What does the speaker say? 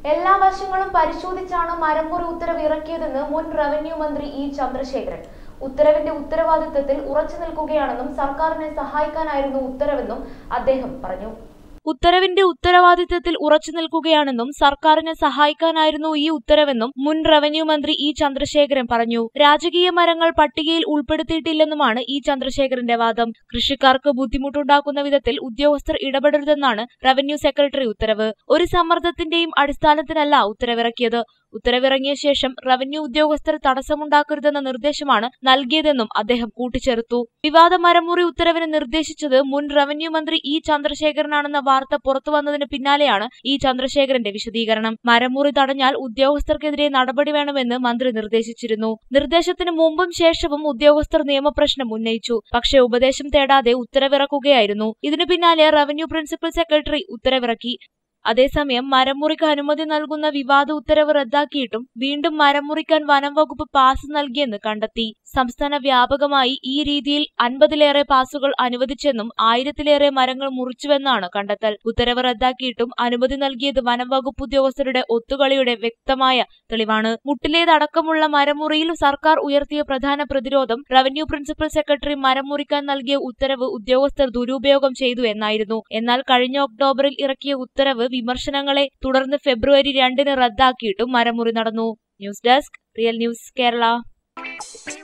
എല്ലാ വശങ്ങളും പരിശോധിച്ചാണ് മരമുറി ഉത്തരവ് ഇറക്കിയതെന്ന് മുൻ റവന്യൂ മന്ത്രി ഇ ചന്ദ്രശേഖരൻ ഉത്തരവിന്റെ ഉത്തരവാദിത്തത്തിൽ ഉറച്ചു നിൽക്കുകയാണെന്നും സർക്കാരിനെ സഹായിക്കാനായിരുന്നു ഉത്തരവെന്നും അദ്ദേഹം പറഞ്ഞു ഉത്തരവിന്റെ ഉത്തരവാദിത്തത്തിൽ ഉറച്ചു നിൽക്കുകയാണെന്നും സർക്കാരിനെ സഹായിക്കാനായിരുന്നു ഈ ഉത്തരവെന്നും മുൻ റവന്യൂ മന്ത്രി ഇ ചന്ദ്രശേഖരൻ പറഞ്ഞു രാജകീയ മരങ്ങൾ പട്ടികയിൽ ഉൾപ്പെടുത്തിയിട്ടില്ലെന്നുമാണ് ഇ ചന്ദ്രശേഖരന്റെ വാദം കൃഷിക്കാർക്ക് ബുദ്ധിമുട്ടുണ്ടാക്കുന്ന വിധത്തിൽ ഉദ്യോഗസ്ഥർ ഇടപെടരുതെന്നാണ് റവന്യൂ സെക്രട്ടറി ഉത്തരവ് ഒരു സമ്മർദ്ദത്തിന്റെയും അടിസ്ഥാനത്തിനല്ല ഉത്തരവിറക്കിയത് ഉത്തരവിറങ്ങിയ ശേഷം റവന്യൂ ഉദ്യോഗസ്ഥർ തടസ്സമുണ്ടാക്കരുതെന്ന നിർദ്ദേശമാണ് നൽകിയതെന്നും അദ്ദേഹം കൂട്ടിച്ചേർത്തു വിവാദ മരമുറി ഉത്തരവിന് നിർദ്ദേശിച്ചത് മുൻ റവന്യൂ മന്ത്രി ഇ ചന്ദ്രശേഖരനാണെന്ന വാർത്ത പുറത്തുവന്നതിന് പിന്നാലെയാണ് ഇ ചന്ദ്രശേഖരന്റെ വിശദീകരണം മരമുറി തടഞ്ഞാൽ ഉദ്യോഗസ്ഥർക്കെതിരെ നടപടി വേണമെന്ന് മന്ത്രി നിർദ്ദേശിച്ചിരുന്നു നിർദ്ദേശത്തിന് മുമ്പും ശേഷവും ഉദ്യോഗസ്ഥർ നിയമപ്രശ്നം ഉന്നയിച്ചു പക്ഷേ ഉപദേശം തേടാതെ ഉത്തരവിറക്കുകയായിരുന്നു ഇതിനു പിന്നാലെ റവന്യൂ പ്രിൻസിപ്പൽ സെക്രട്ടറി ഉത്തരവിറക്കി അതേസമയം മരമുറിക്ക് അനുമതി നൽകുന്ന വിവാദ ഉത്തരവ് റദ്ദാക്കിയിട്ടും വീണ്ടും മരമുറിക്കാൻ വനം വകുപ്പ് പാസ് നൽകിയെന്ന് കണ്ടെത്തി സംസ്ഥാന വ്യാപകമായി ഈ രീതിയിൽ അൻപതിലേറെ പാസുകൾ അനുവദിച്ചെന്നും ആയിരത്തിലേറെ മരങ്ങൾ മുറിച്ചുവെന്നാണ് കണ്ടെത്തൽ ഉത്തരവ് റദ്ദാക്കിയിട്ടും അനുമതി നൽകിയത് വനം വകുപ്പ് ഉദ്യോഗസ്ഥരുടെ ഒത്തുകളിയുടെ വ്യക്തമായ തെളിവാണ് മുട്ടിലേതടക്കമുള്ള മരമുറിയിൽ സർക്കാർ ഉയർത്തിയ പ്രധാന പ്രതിരോധം റവന്യൂ പ്രിൻസിപ്പൽ സെക്രട്ടറി മരം മുറിക്കാൻ നൽകിയ ഉത്തരവ് ഉദ്യോഗസ്ഥർ ദുരുപയോഗം ചെയ്തു എന്നായിരുന്നു എന്നാൽ കഴിഞ്ഞ ഒക്ടോബറിൽ ഇറക്കിയ ഉത്തരവ് വിമർശനങ്ങളെ തുടർന്ന് ഫെബ്രുവരി രണ്ടിന് റദ്ദാക്കിയിട്ടും മരമുറി നടന്നു news desk real news Kerala